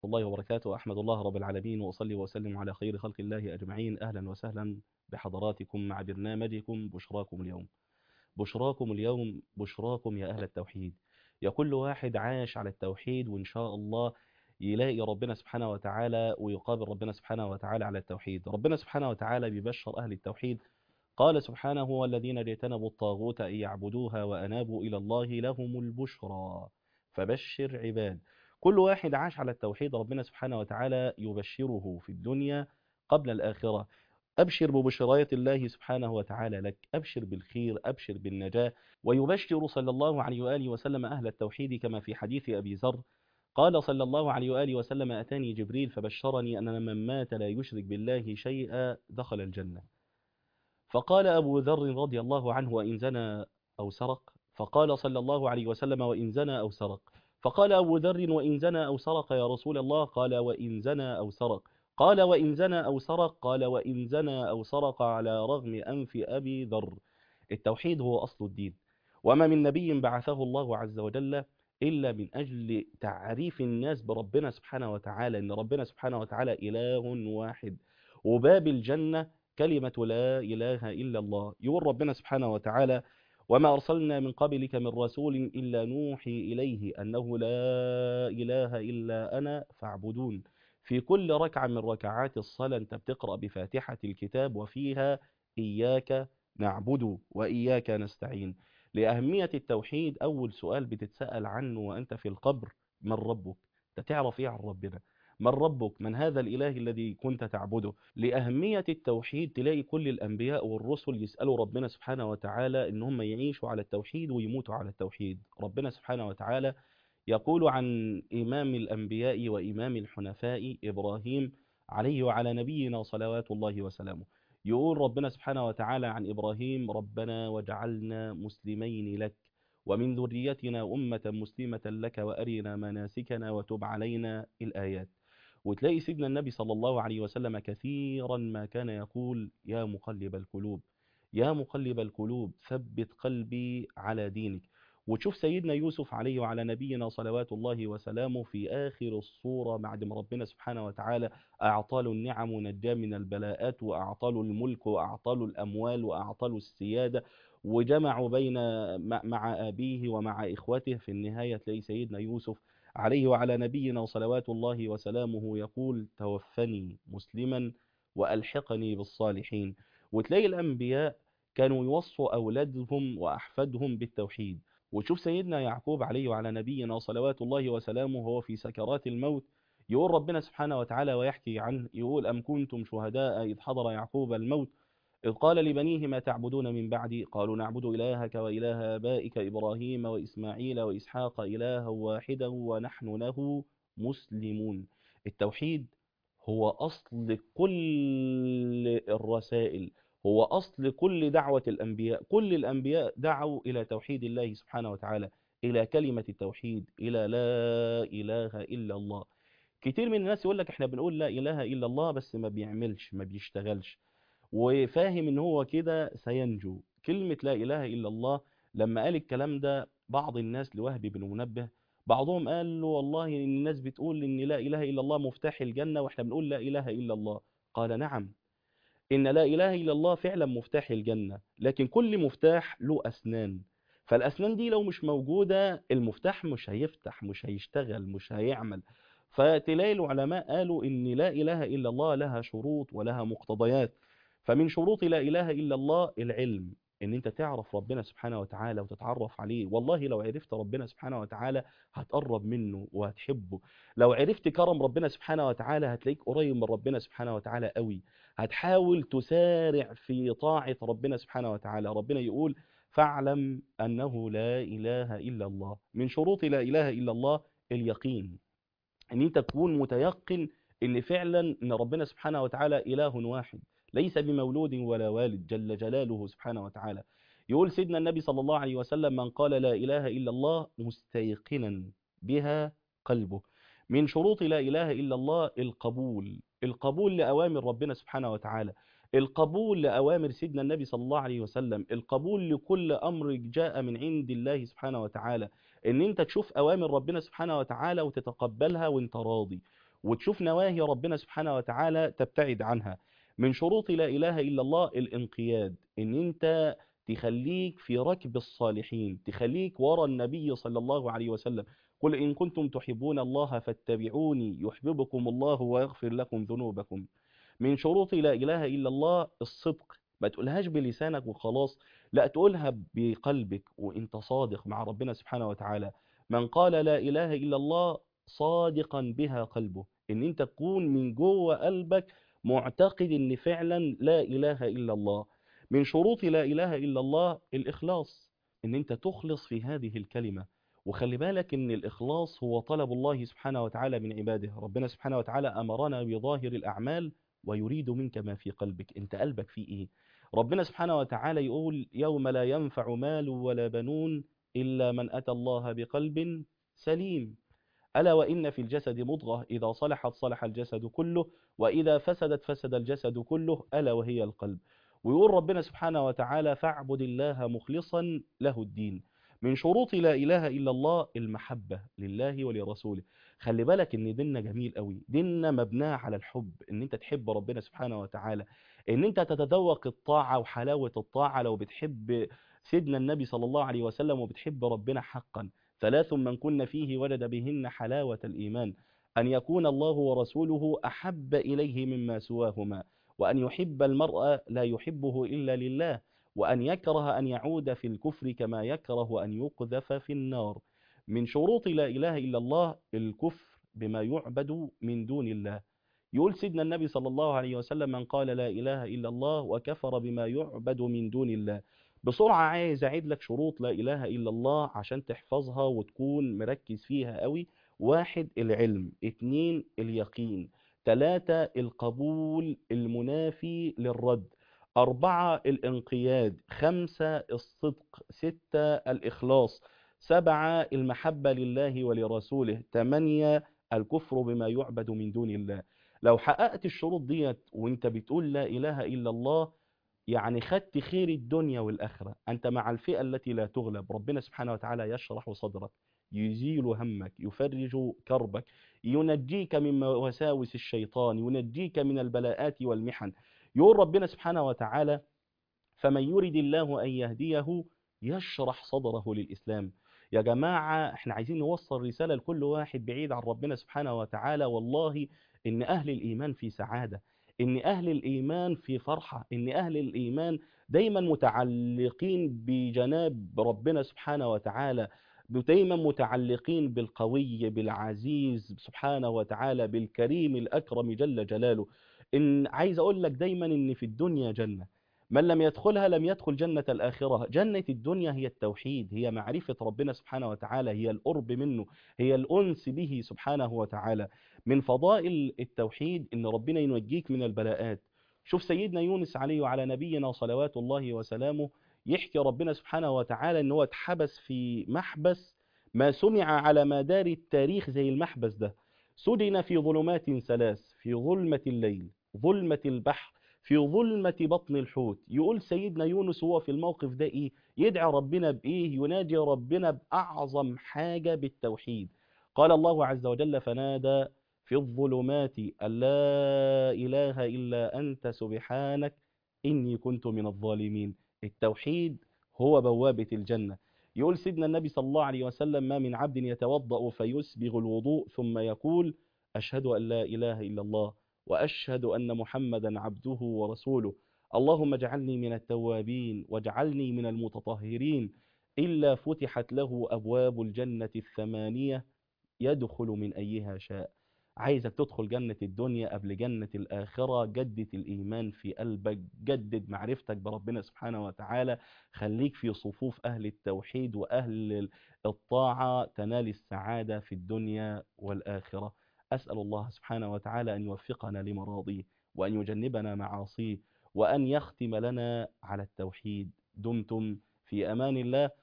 الله وبركاته أحمد الله رب العالمين وأصلي وأسلم على خير خلق الله أجمعين أهلا وسهلا بحضراتكم مع برنامجكم بشراكم اليوم بشراكم اليوم بشراكم يا أهل التوحيد يا كل واحد عاش على التوحيد وإن شاء الله يلاقي ربنا سبحانه وتعالى ويقابل ربنا سبحانه وتعالى على التوحيد ربنا سبحانه وتعالى بيبشر أهل التوحيد قال سبحانه والذين اجتنبوا الطاغوت أن يعبدوها وأنابوا إلى الله لهم البشرى فبشر عباد كل واحد عاش على التوحيد ربنا سبحانه وتعالى يبشره في الدنيا قبل الآخرة أبشر ببشراية الله سبحانه وتعالى لك أبشر بالخير أبشر بالنجاة ويبشر صلى الله عليه وآله وسلم أهل التوحيد كما في حديث أبي ذر قال صلى الله عليه وآله وسلم أتاني جبريل فبشرني أن من مات لا يشرك بالله شيئا دخل الجنة فقال أبو ذر رضي الله عنه وإن زنى أو سرق فقال صلى الله عليه وسلم وإن زنى أو سرق فقال أبو ذر وإن زنى أو سرق يا رسول الله قال وإن زنى أو سرق قال وإن زنى أو سرق قال وإن زنى أو سرق على رغم أنف أبي ذر التوحيد هو أصل الدين وما من نبي بعثه الله عز وجل إلا من أجل تعريف الناس بربنا سبحانه وتعالى إن ربنا سبحانه وتعالى إله واحد وباب الجنة كلمة لا إله إلا الله يقول ربنا سبحانه وتعالى وما أرسلنا من قبلك من رسول إلا نوحي إليه أنه لا إله إلا أنا فاعبدون في كل ركعة من ركعات الصلاة أنت بتقرأ بفاتحة الكتاب وفيها إياك نعبد وإياك نستعين لأهمية التوحيد أول سؤال بتتسأل عنه وأنت في القبر من ربك أنت تعرف إيه عن ربنا من ربك من هذا الإله الذي كنت تعبده لأهمية التوحيد تلاقي كل الأنبياء والرسل يسألوا ربنا سبحانه وتعالى إن هم يعيشوا على التوحيد ويموتوا على التوحيد ربنا سبحانه وتعالى يقول عن إمام الأنبياء وإمام الحنفاء إبراهيم عليه وعلى نبينا صلوات الله وسلامه يقول ربنا سبحانه وتعالى عن إبراهيم ربنا وجعلنا مسلمين لك ومن ذريتنا أمة مسلمة لك وأرنا مناسكنا وتب علينا الآيات وتلاقي سيدنا النبي صلى الله عليه وسلم كثيرا ما كان يقول يا مقلب القلوب يا مقلب القلوب ثبت قلبي على دينك وتشوف سيدنا يوسف عليه وعلى نبينا صلوات الله وسلامه في آخر الصورة بعد ما ربنا سبحانه وتعالى أعطاله النعم ونجاه من البلاءات وأعطاله الملك وأعطاله الأموال وأعطاله السيادة وجمعوا بين مع أبيه ومع إخوته في النهاية تلاقي سيدنا يوسف عليه وعلى نبينا صلوات الله وسلامه يقول توفني مسلما وألحقني بالصالحين وتلاقي الأنبياء كانوا يوصوا أولادهم وأحفادهم بالتوحيد وتشوف سيدنا يعقوب عليه وعلى نبينا صلوات الله وسلامه وهو في سكرات الموت يقول ربنا سبحانه وتعالى ويحكي عنه يقول أم كنتم شهداء إذ حضر يعقوب الموت إذ قال لبنيه ما تعبدون من بعدي قالوا نعبد إلهك وإله آبائك إبراهيم وإسماعيل وإسحاق إلها واحدا ونحن له مسلمون التوحيد هو أصل كل الرسائل هو أصل كل دعوة الأنبياء كل الأنبياء دعوا إلى توحيد الله سبحانه وتعالى إلى كلمة التوحيد إلى لا إله إلا الله كتير من الناس يقول لك احنا بنقول لا إله إلا الله بس ما بيعملش ما بيشتغلش وفاهم ان هو كده سينجو كلمة لا إله إلا الله لما قال الكلام ده بعض الناس لوهب بن منبه بعضهم قال له والله إن الناس بتقول إن لا إله إلا الله مفتاح الجنة وإحنا بنقول لا إله إلا الله قال نعم إن لا إله إلا الله فعلا مفتاح الجنة لكن كل مفتاح له أسنان فالأسنان دي لو مش موجودة المفتاح مش هيفتح مش هيشتغل مش هيعمل فتلاقي العلماء قالوا إن لا إله إلا الله لها شروط ولها مقتضيات فمن شروط لا إله إلا الله العلم ان انت تعرف ربنا سبحانه وتعالى وتتعرف عليه والله لو عرفت ربنا سبحانه وتعالى هتقرب منه وهتحبه لو عرفت كرم ربنا سبحانه وتعالى هتلاقيك قريب من ربنا سبحانه وتعالى قوي هتحاول تسارع في طاعة ربنا سبحانه وتعالى ربنا يقول فاعلم أنه لا إله إلا الله من شروط لا إله إلا الله اليقين ان انت تكون متيقن ان فعلا ان ربنا سبحانه وتعالى إله واحد ليس بمولود ولا والد جل جلاله سبحانه وتعالى يقول سيدنا النبي صلى الله عليه وسلم من قال لا إله إلا الله مستيقنا بها قلبه من شروط لا إله إلا الله القبول القبول لأوامر ربنا سبحانه وتعالى القبول لأوامر سيدنا النبي صلى الله عليه وسلم القبول لكل أمر جاء من عند الله سبحانه وتعالى ان انت تشوف أوامر ربنا سبحانه وتعالى وتتقبلها وانت راضي وتشوف نواهي ربنا سبحانه وتعالى تبتعد عنها من شروط لا إله إلا الله الانقياد إن أنت تخليك في ركب الصالحين تخليك ورا النبي صلى الله عليه وسلم قل إن كنتم تحبون الله فاتبعوني يحببكم الله ويغفر لكم ذنوبكم من شروط لا إله إلا الله الصدق ما تقولهاش بلسانك وخلاص لا تقولها بقلبك وانت صادق مع ربنا سبحانه وتعالى من قال لا إله إلا الله صادقا بها قلبه ان انت تكون من جوه قلبك معتقد ان فعلا لا إله إلا الله من شروط لا إله إلا الله الإخلاص ان انت تخلص في هذه الكلمة وخلي بالك ان الإخلاص هو طلب الله سبحانه وتعالى من عباده ربنا سبحانه وتعالى أمرنا بظاهر الأعمال ويريد منك ما في قلبك انت قلبك فيه ايه ربنا سبحانه وتعالى يقول يوم لا ينفع مال ولا بنون إلا من أتى الله بقلب سليم ألا وإن في الجسد مضغة إذا صلحت صلح الجسد كله وإذا فسدت فسد الجسد كله ألا وهي القلب ويقول ربنا سبحانه وتعالى فاعبد الله مخلصا له الدين من شروط لا إله إلا الله المحبة لله ولرسوله خلي بالك ان ديننا جميل قوي ديننا مبناه على الحب ان انت تحب ربنا سبحانه وتعالى ان انت تتذوق الطاعة وحلاوة الطاعة لو بتحب سيدنا النبي صلى الله عليه وسلم وبتحب ربنا حقا ثلاث من كن فيه وجد بهن حلاوة الإيمان أن يكون الله ورسوله أحب إليه مما سواهما وأن يحب المرء لا يحبه إلا لله وأن يكره أن يعود في الكفر كما يكره أن يقذف في النار من شروط لا إله إلا الله الكفر بما يعبد من دون الله يقول سيدنا النبي صلى الله عليه وسلم من قال لا إله إلا الله وكفر بما يعبد من دون الله بسرعة عايز أعيد لك شروط لا إله إلا الله عشان تحفظها وتكون مركز فيها قوي واحد العلم اتنين اليقين تلاتة القبول المنافي للرد أربعة الانقياد خمسة الصدق ستة الإخلاص سبعة المحبة لله ولرسوله ثمانية الكفر بما يعبد من دون الله لو حققت الشروط ديت وانت بتقول لا إله إلا الله يعني خدت خير الدنيا والآخرة أنت مع الفئة التي لا تغلب ربنا سبحانه وتعالى يشرح صدرك يزيل همك يفرج كربك ينجيك من وساوس الشيطان ينجيك من البلاءات والمحن يقول ربنا سبحانه وتعالى فمن يرد الله أن يهديه يشرح صدره للإسلام يا جماعة احنا عايزين نوصل رسالة لكل واحد بعيد عن ربنا سبحانه وتعالى والله ان اهل الايمان في سعادة ان اهل الايمان في فرحة ان اهل الايمان دايما متعلقين بجناب ربنا سبحانه وتعالى دايما متعلقين بالقوي بالعزيز سبحانه وتعالى بالكريم الاكرم جل جلاله ان عايز اقول لك دايما ان في الدنيا جنة من لم يدخلها لم يدخل جنة الآخرة جنة الدنيا هي التوحيد هي معرفة ربنا سبحانه وتعالى هي القرب منه هي الأنس به سبحانه وتعالى من فضائل التوحيد ان ربنا ينجيك من البلاءات شوف سيدنا يونس عليه وعلى نبينا صلوات الله وسلامه يحكي ربنا سبحانه وتعالى ان هو اتحبس في محبس ما سمع على مدار التاريخ زي المحبس ده سجن في ظلمات ثلاث في ظلمة الليل ظلمة البحر في ظلمة بطن الحوت يقول سيدنا يونس هو في الموقف ده ايه يدعي ربنا بايه يناجي ربنا بأعظم حاجة بالتوحيد قال الله عز وجل فنادى في الظلمات أن لا إله إلا أنت سبحانك إني كنت من الظالمين التوحيد هو بوابة الجنة يقول سيدنا النبي صلى الله عليه وسلم ما من عبد يتوضأ فيسبغ الوضوء ثم يقول أشهد أن لا إله إلا الله وأشهد أن محمدا عبده ورسوله اللهم اجعلني من التوابين واجعلني من المتطهرين إلا فتحت له أبواب الجنة الثمانية يدخل من أيها شاء عايزك تدخل جنة الدنيا قبل جنة الآخرة جدد الإيمان في قلبك جدد معرفتك بربنا سبحانه وتعالى خليك في صفوف أهل التوحيد وأهل الطاعة تنال السعادة في الدنيا والآخرة أسأل الله سبحانه وتعالى أن يوفقنا لمراضيه وأن يجنبنا معاصيه وأن يختم لنا على التوحيد دمتم في أمان الله